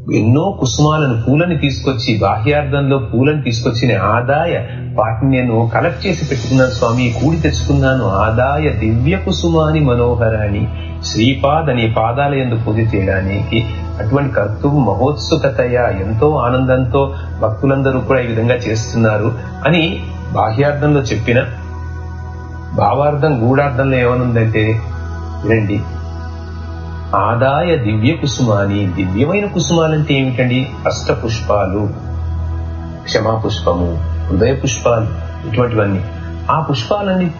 ఎన్నో కుసుమాలను పూలని తీసుకొచ్చి బాహ్యార్థంలో పూలను తీసుకొచ్చిన ఆదాయ వాటిని నేను కలెక్ట్ చేసి పెట్టుకున్నాను స్వామి కూడి తెచ్చుకున్నాను ఆదాయ దివ్య కుసుమాని మనోహరాన్ని శ్రీపాద్ అనే పాదాల ఎందు పూజ చేయడానికి అటువంటి కర్తవ్య మహోత్సుకతయ ఎంతో ఆనందంతో భక్తులందరూ కూడా ఈ విధంగా చేస్తున్నారు అని బాహ్యార్థంలో చెప్పిన భావార్థం గూఢార్థంలో ఏమనుందంటే వినండి ఆదాయ దివ్య కుసుమాని దివ్యమైన కుసుమాలంటే ఏమిటండి అష్ట పుష్పాలు క్షమా పుష్పము హృదయ పుష్పాలు ఇటువంటివన్నీ ఆ పుష్పాలన్నీ